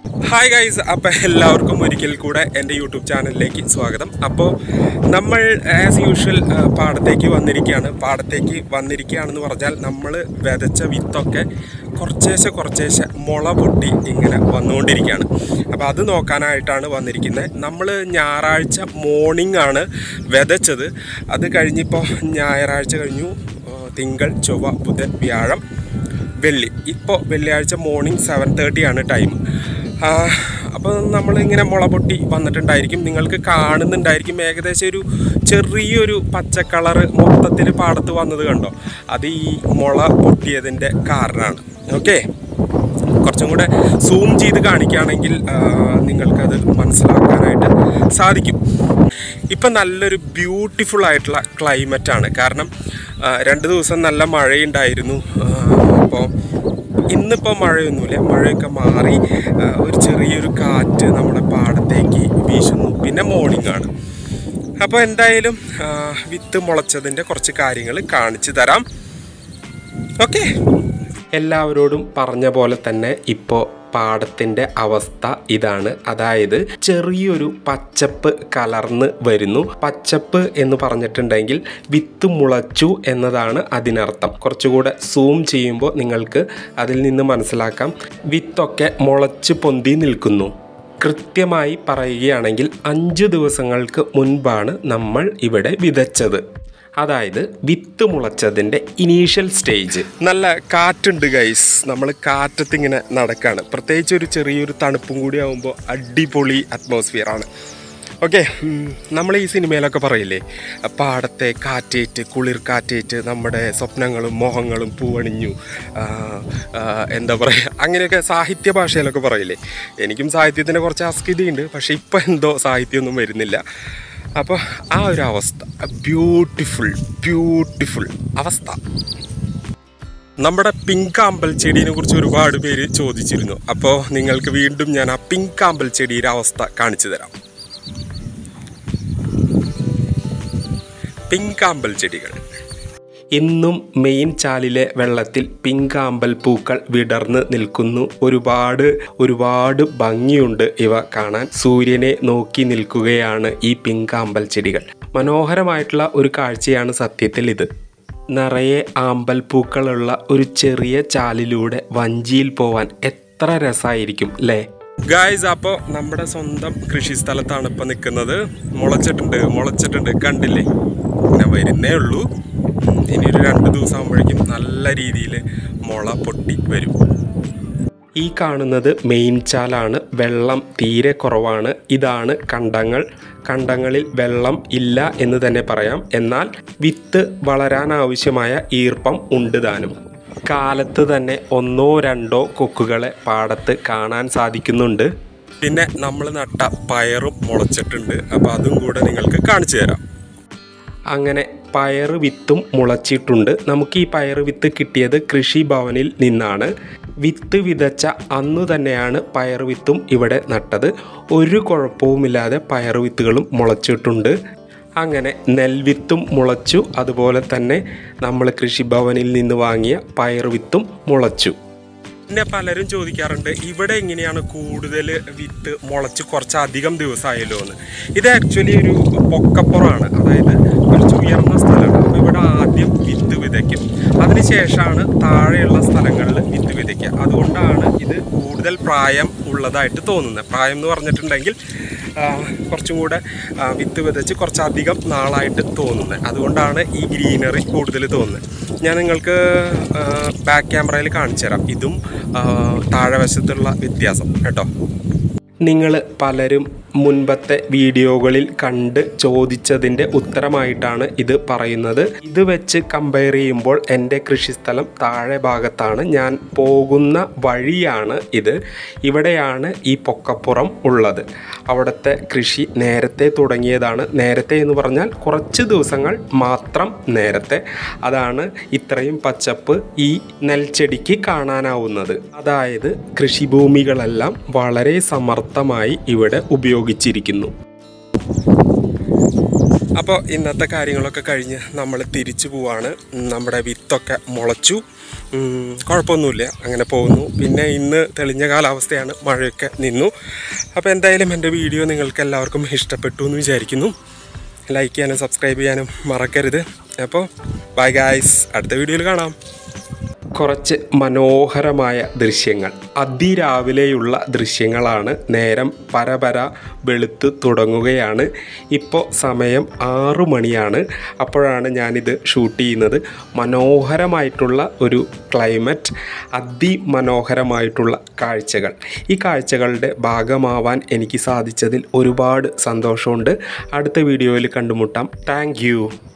hi guys അപ്പോൾ എല്ലാവർക്കും ഒരിക്കൽ കൂടെ എൻ്റെ യൂട്യൂബ് ചാനലിലേക്ക് സ്വാഗതം അപ്പോൾ നമ്മൾ ആസ് യൂഷ്വൽ പാടത്തേക്ക് വന്നിരിക്കുകയാണ് പാടത്തേക്ക് വന്നിരിക്കുകയാണെന്ന് പറഞ്ഞാൽ നമ്മൾ വിതച്ച വിത്തൊക്കെ കുറച്ചേശ്ശെ കുറച്ചേശ്ശെ മുള പൊട്ടി ഇങ്ങനെ വന്നുകൊണ്ടിരിക്കുകയാണ് അപ്പോൾ അത് നോക്കാനായിട്ടാണ് വന്നിരിക്കുന്നത് നമ്മൾ ഞായറാഴ്ച മോർണിംഗ് ആണ് വിതച്ചത് അത് കഴിഞ്ഞിപ്പോൾ ഞായറാഴ്ച കഴിഞ്ഞു ആ, തിങ്കൾ ചൊവ്വ ബുധൻ വ്യാഴം വെള്ളി ഇപ്പോൾ വെള്ളിയാഴ്ച മോർണിംഗ് സെവൻ തേർട്ടി ആണ് ടൈം അപ്പോൾ നമ്മളിങ്ങനെ മുള പൊട്ടി വന്നിട്ടുണ്ടായിരിക്കും നിങ്ങൾക്ക് കാണുന്നുണ്ടായിരിക്കും ഏകദേശം ഒരു ചെറിയൊരു പച്ച കളറ് മൊത്തത്തിൽ പാടത്ത് വന്നത് കണ്ടോ അത് ഈ മുള പൊട്ടിയതിൻ്റെ കാരണമാണ് ഓക്കെ കുറച്ചും കൂടെ സൂം ചെയ്ത് കാണിക്കുകയാണെങ്കിൽ ആ, നിങ്ങൾക്കത് മനസ്സിലാക്കാനായിട്ട് സാധിക്കും ഇപ്പം നല്ലൊരു ബ്യൂട്ടിഫുൾ ആയിട്ടുള്ള ക്ലൈമറ്റാണ് കാരണം ആ, രണ്ട് ദിവസം നല്ല മഴയുണ്ടായിരുന്നു അപ്പോൾ ഇന്നിപ്പോൾ മഴയൊന്നുമില്ല മഴയൊക്കെ മാറി ആ, ഒരു ചെറിയൊരു കാറ്റ് നമ്മുടെ പാടത്തേക്ക് വീശുന്നു പിന്നെ മോർണിംഗ് ആണ് അപ്പോൾ എന്തായാലും ആ, വിത്ത് മുളച്ചതിൻ്റെ കുറച്ച് കാര്യങ്ങൾ കാണിച്ചു തരാം ഓക്കെ എല്ലാവരോടും പറഞ്ഞ പോലെ തന്നെ ഇപ്പോൾ പാടത്തിൻ്റെ അവസ്ഥ ഇതാണ് അതായത് ചെറിയൊരു പച്ചപ്പ് കലർന്ന് വരുന്നു പച്ചപ്പ് എന്ന് പറഞ്ഞിട്ടുണ്ടെങ്കിൽ വിത്ത് മുളച്ചു എന്നതാണ് അതിനർത്ഥം കുറച്ചുകൂടെ സൂം ചെയ്യുമ്പോൾ നിങ്ങൾക്ക് അതിൽ നിന്ന് മനസ്സിലാക്കാം വിത്തൊക്കെ മുളച്ച് പൊന്തി നിൽക്കുന്നു കൃത്യമായി പറയുകയാണെങ്കിൽ അഞ്ച് ദിവസങ്ങൾക്ക് മുൻപാണ് നമ്മൾ ഇവിടെ വിതച്ചത് അതായത് വിത്ത് മുളച്ചതിൻ്റെ ഇനീഷ്യൽ സ്റ്റേജ് നല്ല കാറ്റുണ്ട് ഗൈസ് നമ്മൾ കാറ്റത്തിങ്ങനെ നടക്കുകയാണ് പ്രത്യേകിച്ച് ഒരു ചെറിയൊരു തണുപ്പും കൂടി ആകുമ്പോൾ അടിപൊളി അറ്റ്മോസ്ഫിയർ ആണ് ഓക്കെ നമ്മൾ ഈ സിനിമയിലൊക്കെ പറയില്ലേ പാടത്തെ കാറ്റേറ്റ് കുളിർ കാറ്റേറ്റ് നമ്മുടെ സ്വപ്നങ്ങളും മോഹങ്ങളും പൂവണിഞ്ഞു ആ, ആ, എന്താ പറയുക അങ്ങനെയൊക്കെ സാഹിത്യ ഭാഷയിലൊക്കെ പറയില്ലേ എനിക്കും സാഹിത്യത്തിൻ്റെ കുറച്ച് അസ്കിതയുണ്ട് പക്ഷേ ഇപ്പം എന്തോ സാഹിത്യമൊന്നും വരുന്നില്ല അപ്പോൾ ആ ഒരു അവസ്ഥ ബ്യൂട്ടിഫുൾ ബ്യൂട്ടിഫുൾ അവസ്ഥ നമ്മുടെ പിങ്ക് ആമ്പൽ ചെടീനെ കുറിച്ച് ഒരുപാട് പേര് ചോദിച്ചിരുന്നു അപ്പോൾ നിങ്ങൾക്ക് വീണ്ടും ഞാൻ ആ പിങ്ക് ആമ്പൽ ചെടിയുടെ അവസ്ഥ കാണിച്ചു തരാം പിങ്ക് ആമ്പൽ ചെടികൾ ഇന്നും മെയിൻ ചാലിലെ വെള്ളത്തിൽ പിങ്ക് ആമ്പൽ പൂക്കൾ വിടർന്ന് നിൽക്കുന്നു ഒരുപാട് ഒരുപാട് ഭംഗിയുണ്ട് ഇവ കാണാൻ സൂര്യനെ നോക്കി നിൽക്കുകയാണ് ഈ പിങ്ക് ആമ്പൽ ചെടികൾ മനോഹരമായിട്ടുള്ള ഒരു കാഴ്ചയാണ് സത്യത്തിൽ ഇത് നിറയെ ആമ്പൽ പൂക്കളുള്ള ഒരു ചെറിയ ചാലിലൂടെ വഞ്ചിയിൽ പോവാൻ എത്ര രസമായിരിക്കും അല്ലേ ഗായ്സ് അപ്പോൾ നമ്മുടെ സ്വന്തം കൃഷി സ്ഥലത്താണ് ഇപ്പോൾ നിൽക്കുന്നത് മുളച്ചിട്ടുണ്ട് മുളച്ചിട്ടുണ്ട് കണ്ടില്ലേ ഇങ്ങനെ വരുന്നേ ഉള്ളൂ ഇനി ഒരു രണ്ട് ദിവസം ആകുമ്പോഴേക്കും നല്ല രീതിയിൽ മുള പൊട്ടി വരും ഈ കാണുന്നത് മെയിൻ ചാലാണ് വെള്ളം തീരെ കുറവാണ് ഇതാണ് കണ്ടങ്ങൾ കണ്ടങ്ങളിൽ വെള്ളം ഇല്ല എന്ന് തന്നെ പറയാം എന്നാൽ വിത്ത് വളരാൻ ആവശ്യമായ ഈർപ്പം ഉണ്ട് താനും കാലത്ത് തന്നെ ഒന്നോ രണ്ടോ കൊക്കുകളെ പാടത്ത് കാണാൻ സാധിക്കുന്നുണ്ട് പിന്നെ നമ്മൾ നട്ട പയറും മുളച്ചിട്ടുണ്ട് അപ്പോൾ അതും കൂടെ നിങ്ങൾക്ക് കാണിച്ചു തരാം അങ്ങനെ പയറ് വിത്തും മുളച്ചിട്ടുണ്ട് നമുക്ക് ഈ പയറ് വിത്ത് കിട്ടിയത് കൃഷിഭവനിൽ നിന്നാണ് വിത്ത് വിതച്ച അന്നു തന്നെയാണ് പയറ് വിത്തും ഇവിടെ നട്ടത് ഒരു കുഴപ്പവുമില്ലാതെ പയറ് വിത്തുകളും മുളച്ചിട്ടുണ്ട് അങ്ങനെ നെൽവിത്തും മുളച്ചു അതുപോലെ തന്നെ നമ്മൾ കൃഷിഭവനിൽ നിന്ന് വാങ്ങിയ പയറ് വിത്തും മുളച്ചു പിന്നെ പലരും ചോദിക്കാറുണ്ട് ഇവിടെ എങ്ങനെയാണ് കൂടുതൽ വിത്ത് മുളച്ച് കുറച്ചധികം ദിവസമായല്ലോ എന്ന് ഇത് ആക്ച്വലി ഒരു പൊക്കപ്പുറമാണ് അതായത് കുറച്ച് ഉയർന്ന സ്ഥലമാണ് അപ്പോൾ ഇവിടെ ആദ്യം വിത്ത് വിതയ്ക്കും അതിനുശേഷമാണ് താഴെയുള്ള സ്ഥലങ്ങളിൽ വിത്ത് വിതയ്ക്കുക അതുകൊണ്ടാണ് ഇത് കൂടുതൽ പ്രായം ഉള്ളതായിട്ട് തോന്നുന്നത് പ്രായം എന്ന് പറഞ്ഞിട്ടുണ്ടെങ്കിൽ ആ, കുറച്ചും കൂടെ ആ, വിത്ത് വിതച്ച് കുറച്ചധികം നാളായിട്ട് തോന്നുന്നത് അതുകൊണ്ടാണ് ഈ ഗ്രീനറി കൂടുതൽ തോന്നുന്നത് ഞാൻ നിങ്ങൾക്ക് ബാക്ക് ക്യാമറയിൽ കാണിച്ചു തരാം ഇതും ആ, താഴെ വശത്തുള്ള വ്യത്യാസം കേട്ടോ നിങ്ങൾ പലരും മുൻപത്തെ വീഡിയോകളിൽ കണ്ട് ചോദിച്ചതിൻ്റെ ഉത്തരമായിട്ടാണ് ഇത് പറയുന്നത് ഇത് വെച്ച് കമ്പയർ ചെയ്യുമ്പോൾ എൻ്റെ കൃഷിസ്ഥലം താഴെ ഭാഗത്താണ് ഞാൻ പോകുന്ന വഴിയാണ് ഇത് ഇവിടെയാണ് ഈ പൊക്കപ്പുറം ഉള്ളത് അവിടുത്തെ കൃഷി നേരത്തെ തുടങ്ങിയതാണ് നേരത്തെ എന്ന് പറഞ്ഞാൽ കുറച്ച് ദിവസങ്ങൾ മാത്രം നേരത്തെ അതാണ് ഇത്രയും പച്ചപ്പ് ഈ നെൽച്ചെടിക്ക് കാണാനാവുന്നത് അതായത് കൃഷിഭൂമികളെല്ലാം വളരെ സമർത്ഥമായി ഇവിടെ ഉപയോഗിച്ചിരിക്കുന്നു അപ്പോൾ ഇന്നത്തെ കാര്യങ്ങളൊക്കെ കഴിഞ്ഞ് നമ്മൾ തിരിച്ചു പോവാണ് ഉം, നമ്മുടെ വിത്തൊക്കെ മുളച്ചു ഉം, കുഴപ്പമൊന്നുമില്ല അങ്ങനെ പോകുന്നു പിന്നെ ഇന്ന് തെളിഞ്ഞ കാലാവസ്ഥയാണ് മഴയൊക്കെ നിന്നു അപ്പോൾ എന്തായാലും എൻ്റെ വീഡിയോ നിങ്ങൾക്ക് എല്ലാവർക്കും ഇഷ്ടപ്പെട്ടു എന്ന് വിചാരിക്കുന്നു ലൈക്ക് ചെയ്യാനും സബ്സ്ക്രൈബ് ചെയ്യാനും മറക്കരുത് അപ്പോൾ ബൈ ഗായ്സ് അടുത്ത വീഡിയോയിൽ കാണാം കുറച്ച് മനോഹരമായ ദൃശ്യങ്ങൾ അതിരാവിലെയുള്ള ദൃശ്യങ്ങളാണ് നേരം പരപര വെളുത്ത് തുടങ്ങുകയാണ് ഇപ്പോൾ സമയം ആറു മണിയാണ് അപ്പോഴാണ് ഞാനിത് ഷൂട്ട് ചെയ്യുന്നത് മനോഹരമായിട്ടുള്ള ഒരു ക്ലൈമറ്റ് അതിമനോഹരമായിട്ടുള്ള കാഴ്ചകൾ ഈ കാഴ്ചകളുടെ ഭാഗമാവാൻ എനിക്ക് സാധിച്ചതിൽ ഒരുപാട് സന്തോഷമുണ്ട് അടുത്ത വീഡിയോയിൽ കണ്ടുമുട്ടാം താങ്ക്